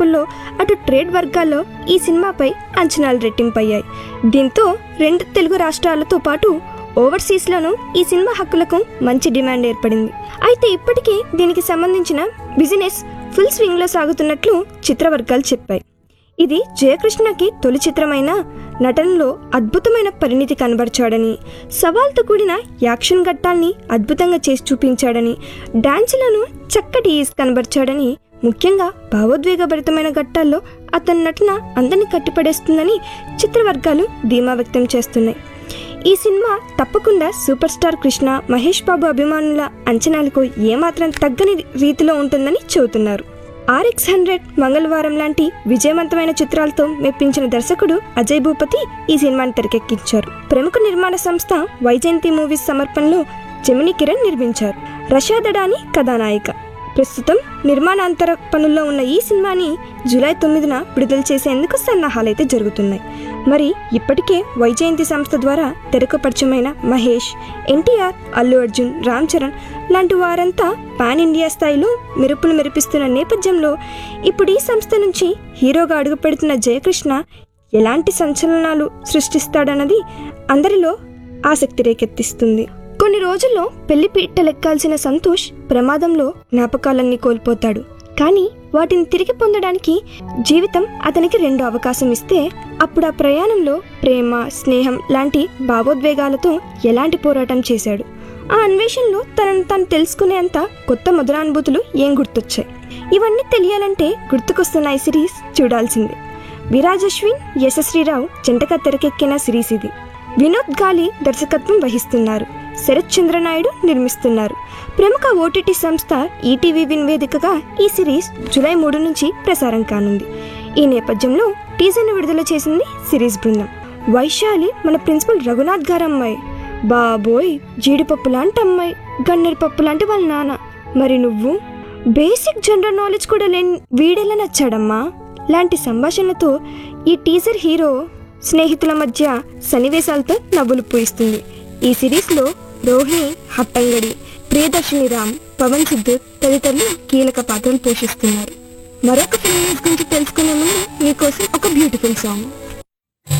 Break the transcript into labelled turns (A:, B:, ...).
A: విమర్శకుల్లో అటు ట్రేడ్ వర్గాల్లో ఈ సినిమాపై అంచనాలు రెట్టింపయ్యాయి దీంతో రెండు తెలుగు రాష్ట్రాలతో పాటు ఓవర్సీస్లోనూ ఈ సినిమా హక్కులకు మంచి డిమాండ్ ఏర్పడింది అయితే ఇప్పటికీ దీనికి సంబంధించిన బిజినెస్ ఫుల్ స్వింగ్లో సాగుతున్నట్లు చిత్రవర్గాలు చెప్పాయి ఇది జయకృష్ణకి తొలి చిత్రమైన నటనలో అద్భుతమైన పరిణితి కనబరిచాడని సవాల్తో కూడిన యాక్షన్ ఘట్టాల్ని అద్భుతంగా చేసి చూపించాడని డాన్సులను చక్కటి ఈజ్ కనబరిచాడని ముఖ్యంగా భావోద్వేగభరితమైన ఘట్టాల్లో అతని నటన అందరినీ కట్టిపడేస్తుందని చిత్రవర్గాలు ధీమా వ్యక్తం చేస్తున్నాయి ఈ సినిమా తప్పకుండా సూపర్ స్టార్ కృష్ణ మహేష్ బాబు అభిమానుల అంచనాలకు ఏమాత్రం తగ్గని రీతిలో ఉంటుందని చెబుతున్నారు ఆర్ఎక్స్ హండ్రెడ్ మంగళవారం లాంటి విజయవంతమైన చిత్రాలతో మెప్పించిన దర్శకుడు అజయ్ భూపతి ఈ సినిమాని తెరకెక్కించారు ప్రముఖ నిర్మాణ సంస్థ వైజయంతి మూవీస్ సమర్పణలో జమిని కిరణ్ నిర్మించారు రషాదడాని కథానాయిక ప్రస్తుతం నిర్మాణాంతర పనుల్లో ఉన్న ఈ సినిమాని జూలై తొమ్మిదిన విడుదల చేసేందుకు సన్నాహాలైతే జరుగుతున్నాయి మరి ఇప్పటికే వైజయంతి సంస్థ ద్వారా తెరకు పరిచయమైన మహేష్ ఎన్టీఆర్ అల్లు అర్జున్ రామ్ చరణ్ లాంటి వారంతా పాన్ ఇండియా స్థాయిలో మెరుపులు మెరిపిస్తున్న నేపథ్యంలో ఇప్పుడు ఈ సంస్థ నుంచి హీరోగా అడుగుపెడుతున్న జయకృష్ణ ఎలాంటి సంచలనాలు సృష్టిస్తాడన్నది అందరిలో ఆసక్తి రేకెత్తిస్తుంది కొన్ని రోజుల్లో పెళ్లి పీటలెక్కాల్సిన సంతోష్ ప్రమాదంలో జ్ఞాపకాలన్నీ కోల్పోతాడు కానీ వాటిని తిరిగి పొందడానికి జీవితం అతనికి రెండో అవకాశం ఇస్తే అప్పుడు ఆ ప్రయాణంలో ప్రేమ స్నేహం లాంటి భావోద్వేగాలతో ఎలాంటి పోరాటం చేశాడు ఆ అన్వేషణలో తనను తాను తెలుసుకునేంత కొత్త మధురానుభూతులు ఏం గుర్తొచ్చాయి ఇవన్నీ తెలియాలంటే గుర్తుకొస్తున్న ఈ సిరీస్ చూడాల్సిందే విరాజ్ అశ్విన్ యశశ్రీరావు జంటగా తెరకెక్కిన సిరీస్ ఇది వినోద్ గాలి దర్శకత్వం వహిస్తున్నారు శరత్ చంద్రనాయుడు నిర్మిస్తున్నారు ప్రముఖ ఓటీటీ సంస్థ ఈటీవీ విన్ వేదికగా ఈ సిరీస్ జూలై మూడు నుంచి ప్రసారం కానుంది ఈ నేపథ్యంలో టీజర్ను విడుదల చేసింది సిరీస్ బృందం వైశాలి మన ప్రిన్సిపల్ రఘునాథ్ గారు అమ్మాయి బాబోయ్ జీడిపప్పు లాంటి అమ్మాయి గన్నేరు పప్పు లాంటి వాళ్ళ నాన్న మరి నువ్వు బేసిక్ జనరల్ నాలెడ్జ్ కూడా లేని వీడెలా నచ్చాడమ్మా లాంటి సంభాషణలతో ఈ టీజర్ హీరో స్నేహితుల మధ్య సన్నివేశాలతో నవ్వులు పూయిస్తుంది ఈ సిరీస్లో రోహిణి హట్టంగడి ప్రియదర్శిని రామ్ పవన్ సిద్ధు తదితరులు కీలక పాత్రలు పోషిస్తున్నారు మరొక ఫిల్మ్ న్యూస్ గురించి తెలుసుకునే ముందు మీకోసం ఒక బ్యూటిఫుల్ సాంగ్